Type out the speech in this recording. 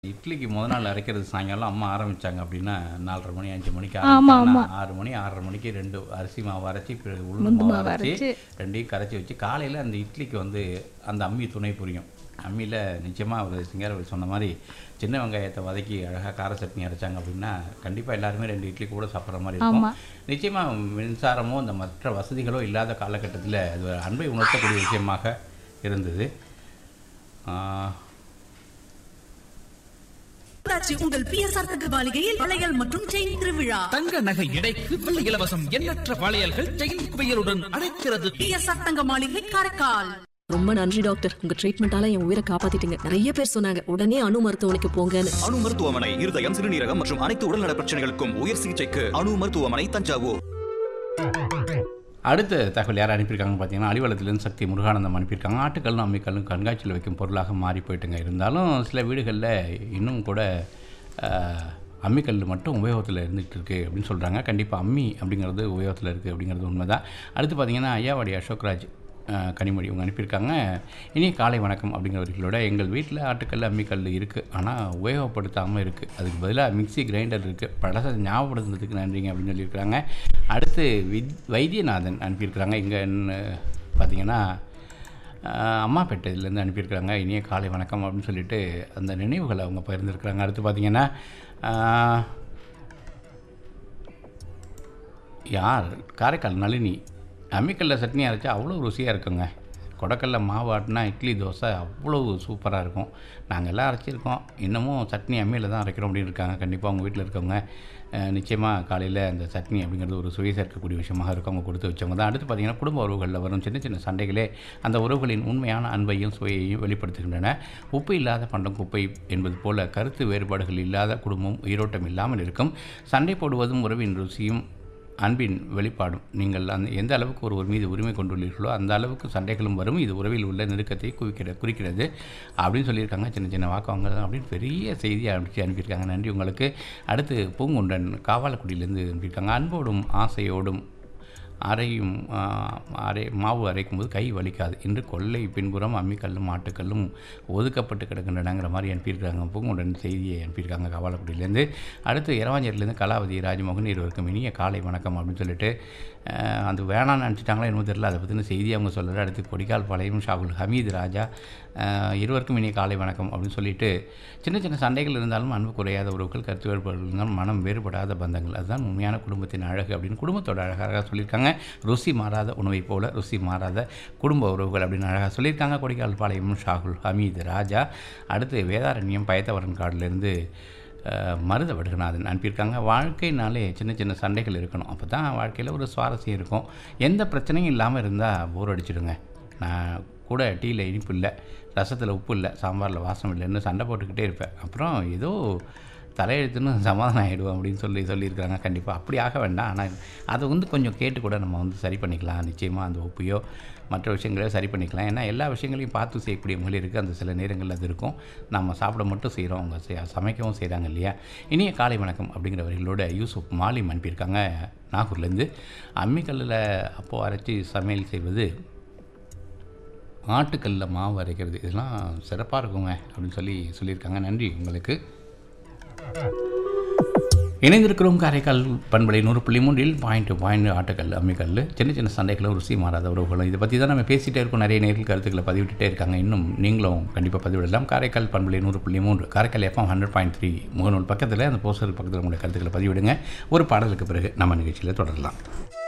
இட்லிக்கு முத நாள் அரைக்கிறது சாயங்காலம் அம்மா ஆரம்பிச்சாங்க அப்படின்னா நாலரை மணி அஞ்சு மணிக்கு ஆமா, ஆரம்பிச்சாங்கன்னா ஆறு மணி ஆறரை மணிக்கு ரெண்டு அரிசி மாவு அரைச்சி பிறகு உளுந்து உளுந்து மாவு மாவு அரைச்சி அரைச்சு. ரெண்டையும் கரைச்சி வச்சு காலையில் அந்த இட்லிக்கு வந்து அந்த அம்மி துணை புரியும் அம்மியில் நிச்சயமாக அவர் சிங்காரவழி சொன்ன மாதிரி சின்ன வெங்காயத்தை வதக்கி அழகாக கார சட்னி அரைச்சாங்க அப்படின்னா கண்டிப்பாக எல்லாருமே ரெண்டு இட்லி கூட சாப்பிட்ற மாதிரி இருக்கும் ஆமா. நிச்சயமாக மின்சாரமோ இந்த மற்ற வசதிகளோ இல்லாத காலகட்டத்தில் அது ஒரு அன்பை உணர்த்தக்கூடிய விஷயமாக இருந்தது ஆஹ், ஊராட்சி உங்கள் பிஎஸ்ஆர் தகவலிகையில் வளையல் மற்றும் செயின் திருவிழா தங்க நகை எடைக்கு வெள்ளி இலவசம் எண்ணற்ற வளையல்கள் செயின் குவியலுடன் அழைக்கிறது பிஎஸ்ஆர் தங்க மாளிகை காரைக்கால் ரொம்ப நன்றி டாக்டர் உங்க ட்ரீட்மெண்டால என் உயிரை காப்பாத்திட்டீங்க நிறைய பேர் சொன்னாங்க உடனே அணு மருத்துவமனைக்கு போங்கன்னு அணு மருத்துவமனை இருதயம் சிறுநீரகம் மற்றும் அனைத்து உடல்நல பிரச்சனைகளுக்கும் உயர் சிகிச்சைக்கு அணு மருத்துவமனை தஞ்சாவூர் அடுத்த தகவல் யார் அனுப்பியிருக்காங்க பார்த்தீங்கன்னா அலிவலத்திலேருந்து சக்தி முருகானந்தம் அனுப்பியிருக்காங்க ஆட்டுக்கல்லும் அம்மிக்கல்லும் கண்காட்சியில் வைக்கும் பொருளாக மாறி போயிட்டுங்க இருந்தாலும் சில வீடுகளில் இன்னும் கூட ஆஹ், அம்மிக்கல் மட்டும் உபயோகத்தில் இருந்துகிட்டு இருக்கு அப்படின்னு சொல்கிறாங்க கண்டிப்பாக அம்மி அப்படிங்கிறது உபயோகத்தில் இருக்குது அப்படிங்கிறது உண்மைதான் அடுத்து பார்த்தீங்கன்னா ஐயாவாடி அசோக்ராஜ் ஆஹ், கனிமொழி இவங்க அனுப்பியிருக்காங்க இனி காலை வணக்கம் அப்படிங்கிறவர்களோட எங்கள் வீட்டில் ஆட்டுக்கல் அம்மிக்கல் இருக்குது ஆனால் உபயோகப்படுத்தாமல் இருக்குது அதுக்கு பதிலாக மிக்ஸி கிரைண்டர் இருக்குது பழசை ஞாபகப்படுத்துறதுக்கு நன்றிங்க அப்படின்னு சொல்லியிருக்காங்க அடுத்து வித் வைத்தியநாதன் அனுப்பியிருக்கிறாங்க இங்கே பார்த்தீங்கன்னா ஆஹ், அம்மாப்பேட்டையிலேருந்து அனுப்பியிருக்கிறாங்க இனிய காலை வணக்கம் அப்படின்னு சொல்லிட்டு அந்த நினைவுகளை அவங்க பகிர்ந்துருக்கிறாங்க அடுத்து பார்த்தீங்கன்னா ஆஹ், யார் காரைக்கால் நளினி அம்மிக்கல்ல சட்னி அரைச்சா அவ்வளோ ருசியாக இருக்குங்க கொடக்கல்ல மாவு ஆட்டினா இட்லி தோசை அவ்வளோ சூப்பராக இருக்கும் நாங்கள் எல்லாம் அரைச்சிருக்கோம் இன்னமும் சட்னி அம்மியில் தான் அரைக்கிறோம் அப்படின்னு இருக்காங்க கண்டிப்பாக உங்கள் வீட்டில் இருக்கவங்க நிச்சயமாக காலையில் அந்த சட்னி அப்படிங்கிறது ஒரு சுவை சேர்க்கக்கூடிய விஷயமாக இருக்கும் அவங்க கொடுத்து வச்சவங்க தான் அடுத்து பார்த்திங்கன்னா குடும்ப உறவுகளில் வரும் சின்ன சின்ன சண்டைகளே அந்த உறவுகளின் உண்மையான அன்பையும் சுவையையும் வெளிப்படுத்துகின்றன உப்பு இல்லாத பண்டம் குப்பை என்பது போல கருத்து வேறுபாடுகள் இல்லாத குடும்பம் உயிரோட்டம் இல்லாமல் இருக்கும் சண்டை போடுவதும் உறவின் ருசியும் அன்பின் வெளிப்பாடும் நீங்கள் அந்த எந்த அளவுக்கு ஒருவர் மீது உரிமை கொண்டுள்ளீர்களோ அந்த அளவுக்கு சண்டைகளும் வரும் இது உறவில் உள்ள நெருக்கத்தை குவிக்கிற குறிக்கிறது அப்படின்னு சொல்லியிருக்காங்க சின்ன சின்ன வாக்குவாங்க அப்படின்னு பெரிய செய்தியை அனுப்பிச்சு அனுப்பியிருக்காங்க நன்றி உங்களுக்கு அடுத்து பூங்குண்டன் காவாலக்குடியிலேருந்து அனுப்பியிருக்காங்க அன்போடும் ஆசையோடும் அரையும் ஆ, அரை மாவு அரைக்கும் போது கை வலிக்காது இன்று கொள்ளை பின்புறம் அம்மிக்கல்லும் ஆட்டுக்கல்லும் ஒதுக்கப்பட்டு கிடக்கின்றனங்கிற மாதிரி அனுப்பியிருக்காங்க பூங்குடன் செய்தியை அனுப்பியிருக்காங்க காவாலக்குடியிலேருந்து அடுத்து இரவாஞ்சேரியிலேருந்து கலாவதி ராஜமோகன் இருவருக்கும் இனிய காலை வணக்கம் அப்படின்னு சொல்லிட்டு ஆ, அது வேணாம்னு நினச்சிட்டாங்களா என்னமோ தெரியல அதை பற்றின செய்தி அவங்க சொல்லலை அடுத்து கொடிக்கால் பாளையம் ஷாகுல் ஹமீது ராஜா ஆ, இருவருக்கும் இனிய காலை வணக்கம் அப்படின்னு சொல்லிட்டு சின்ன சின்ன சண்டைகள் இருந்தாலும் அன்பு குறையாத உறவுகள் கருத்து வேறுபாடுகள் இருந்தாலும் மனம் வேறுபடாத பந்தங்கள் அதுதான் உண்மையான குடும்பத்தின் அழகு அப்படின்னு குடும்பத்தோட அழகாக சொல்லியிருக்காங்க ருசி மாறாத உணவைப் போல ருசி மாறாத குடும்ப உறவுகள் அப்படின்னு அழகாக சொல்லியிருக்காங்க கொடிக்கால் பாளையம் ஷாகுல் ஹமீது ராஜா அடுத்து வேதாரண்யம் பயத்தவரன் காட்டிலேருந்து மருத வடுகநாதன் அனுப்பியிருக்காங்க வாழ்க்கைனாலே சின்ன சின்ன சண்டைகள் இருக்கணும் அப்போ தான் வாழ்க்கையில் ஒரு சுவாரஸ்யம் இருக்கும் எந்த பிரச்சனையும் இல்லாமல் இருந்தால் போர் அடிச்சிடுங்க நான் கூட டீயில் இனிப்பு இல்லை ரசத்தில் உப்பு இல்லை சாம்பாரில் வாசம் இல்லைன்னு சண்டை போட்டுக்கிட்டே இருப்பேன் அப்புறம் ஏதோ தலையெழுத்துன்னு சமாதானம் ஆகிடுவோம் அப்படின்னு சொல்லி சொல்லியிருக்காங்க கண்டிப்பாக அப்படி ஆக வேண்டாம் ஆனால் அதை வந்து கொஞ்சம் கேட்டு கூட நம்ம வந்து சரி பண்ணிக்கலாம் நிச்சயமாக அந்த உப்பையோ மற்ற விஷயங்களையோ சரி பண்ணிக்கலாம் ஏன்னா எல்லா விஷயங்களையும் பார்த்து செய்யக்கூடிய மகளிருக்கு அந்த சில நேரங்களில் அது இருக்கும் நம்ம சாப்பிட மட்டும் செய்கிறோம் அவங்க செ- சமைக்கவும் செய்கிறாங்க இல்லையா இனிய காலை வணக்கம் அப்படிங்கிறவர்களோட யூசுப் மாலிம் அனுப்பியிருக்காங்க நாகூர்லேருந்து அம்மிக்கல்லில் அப்போது அரைச்சி சமையல் செய்வது ஆட்டுக்கல்ல மாவு அரைக்கிறது இதெல்லாம் சிறப்பாக இருக்குங்க அப்படின்னு சொல்லி சொல்லியிருக்காங்க நன்றி உங்களுக்கு இணைந்திருக்கிறோம் காரைக்கால் பண்பலை நூறு புள்ளி மூன்றில் பாயிண்ட் டு பாயிண்ட் ஆட்டுக்கல் அம்மிக்கல் சின்ன சின்ன சண்டைகளும் ருசி மாறாத உறவுகளும் இதை பற்றி தான் நம்ம பேசிகிட்டே இருக்கோம் நிறைய நேரில் கருத்துக்களை பதிவிட்டுட்டே இருக்காங்க இன்னும் நீங்களும் கண்டிப்பாக பதிவிடலாம் காரைக்கால் பண்பலை நூறு புள்ளி மூன்று Karaikal FM hundred point three முகநூல் பக்கத்தில் அந்த போஸ்டர் பக்கத்தில் உங்களுடைய கருத்துக்களை பதிவிடுங்க ஒரு பாடலுக்கு பிறகு நம்ம நிகழ்ச்சியில் தொடரலாம்